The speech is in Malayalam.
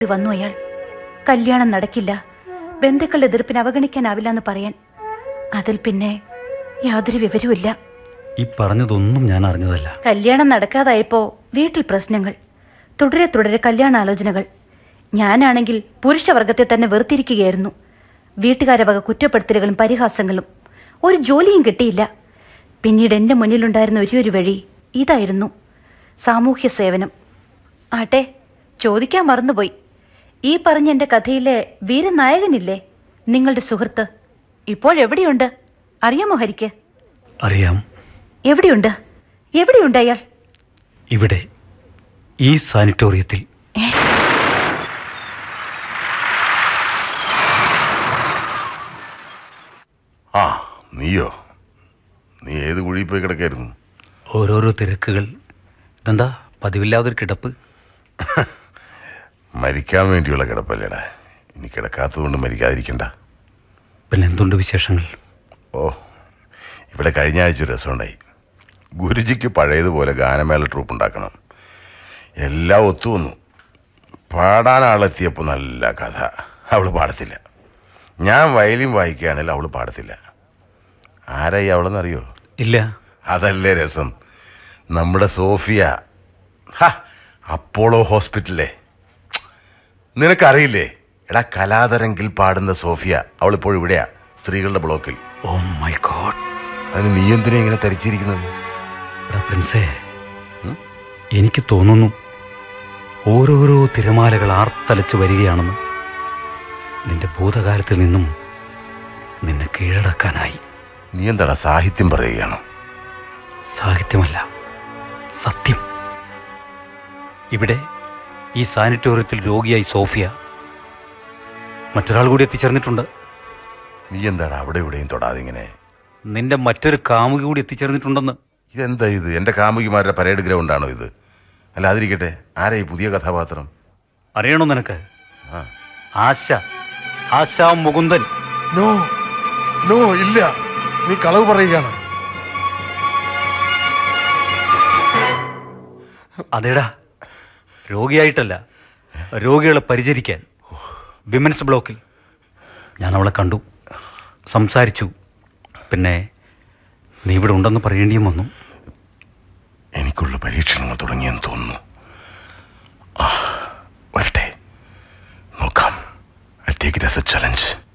വന്നു അയാൾ കല്യാണം നടക്കില്ല ബന്ധുക്കളുടെ എതിർപ്പിന് അവഗണിക്കാനാവില്ല എന്ന് പറയാൻ അതിൽ പിന്നെ യാതൊരു വിവരവുമില്ല ഈ പറഞ്ഞതൊന്നും ഞാൻ അറിഞ്ഞതല്ല കല്യാണം നടക്കാതായപ്പോ വീട്ടിൽ പ്രശ്നങ്ങൾ തുടരെ തുടരെ കല്യാണാലോചനകൾ ഞാനാണെങ്കിൽ പുരുഷവർഗത്തെ തന്നെ വെറുത്തിരിക്കുകയായിരുന്നു വീട്ടുകാരെ വക കുറ്റപ്പെടുത്തലുകളും പരിഹാസങ്ങളും ഒരു ജോലിയും കിട്ടിയില്ല പിന്നീട് എൻ്റെ മുന്നിലുണ്ടായിരുന്ന ഒരേ ഒരു വഴി ഇതായിരുന്നു സാമൂഹ്യ സേവനം ആട്ടെ ചോദിക്കാൻ മറന്നുപോയി ഈ പറഞ്ഞ എൻ്റെ കഥയിലെ വീരനായകനില്ലേ നിങ്ങളുടെ സുഹൃത്ത് ഇപ്പോഴെവിടെയുണ്ട് അറിയാമോ ഹരിക്ക് അറിയാം എവിടെയുണ്ട് എവിടെയുണ്ട് അയാൾ ഇവിടെ ഈ സാനിറ്റോറിയത്തിൽ ആ നീയോ നീ ഏത് കുഴിയിൽ പോയി കിടക്കായിരുന്നു ഓരോരോ തിരക്കുകൾ ഇതെന്താ പതിവില്ലാതൊരു കിടപ്പ് മരിക്കാൻ വേണ്ടിയുള്ള കിടപ്പല്ലേടാ ഇനി കിടക്കാത്തതുകൊണ്ട് മരിക്കാതിരിക്കണ്ട പിന്നെ എന്തുണ്ട് വിശേഷങ്ങൾ ഓ ഇവിടെ കഴിഞ്ഞ ആഴ്ച ഒരു രസമുണ്ടായി ഗുരുജിക്ക് പഴയതുപോലെ ഗാനമേള ട്രൂപ്പ് ഉണ്ടാക്കണം എല്ലാം ഒത്തുവന്നു പാടാൻ ആളെത്തിയപ്പോൾ നല്ല കഥ അവൾ പാടത്തില്ല ഞാൻ വയലിൻ വായിക്കുകയാണെങ്കിൽ അവൾ പാടത്തില്ല ആരായി അവളെന്നറിയോ ഇല്ല അതല്ലേ രസം നമ്മുടെ സോഫിയ ഹ, അപ്പോളോ ഹോസ്പിറ്റലിലെ നിനക്കറിയില്ലേ എടാ കലാതരങ്കിൽ പാടുന്ന സോഫിയ അവളിപ്പോൾ ഇവിടെയാ സ്ത്രീകളുടെ ബ്ലോക്കിൽ ഓ മൈ ഗോഡ് അതിന് നീ എന്തിനാ ഇങ്ങനെ തരിച്ചിരിക്കുന്നത് എടാ പ്രിൻസേ എനിക്ക് തോന്നുന്നു ഓരോരോ തിരമാലകൾ ആർത്തലച്ച് വരികയാണെന്ന് നിന്റെ ഭൂതകാലത്തിൽ നിന്നും നിന്നെ കീഴടക്കാനായി നീ എന്താടാ സാഹിത്യം പറയുകയാണോ സാഹിത്യമല്ല സത്യം ഇവിടെ ഈ സാനിറ്റോറിയത്തിൽ രോഗിയായി സോഫിയ മറ്റൊരാൾ കൂടി എത്തിച്ചേർന്നിട്ടുണ്ട് നീ എന്താടാ അവിടെ ഇവിടെയും തൊടാതെ ഇങ്ങനെ നിന്റെ മറ്റൊരു കാമുകി കൂടി എത്തിച്ചേർന്നിട്ടുണ്ടെന്ന് ഇതെന്താ ഇത് എൻ്റെ കാമുകിമാരുടെ പരേഡ് ഗ്രൗണ്ടാണോ ഇത് അല്ല അതിരിക്കട്ടെ ആരാ ഈ പുതിയ കഥാപാത്രം അറിയണോ നിനക്ക് ആ ആശ ആശ മുകുന്ദൻ നോ നോ ഇല്ല നീ കളവ് പറയുകയാണ് അതേടാ രോഗിയായിട്ടല്ല രോഗികളെ പരിചരിക്കാൻ വിമൻസ് ബ്ലോക്കിൽ ഞാൻ അവളെ കണ്ടു സംസാരിച്ചു പിന്നെ നീ ഇവിടെ ഉണ്ടെന്ന് പറയേണ്ടിയും വന്നു എനിക്കുള്ള പരീക്ഷണങ്ങൾ തുടങ്ങിയെന്ന് തോന്നുന്നു ആ, വരട്ടെ നോക്കാം I take it as a challenge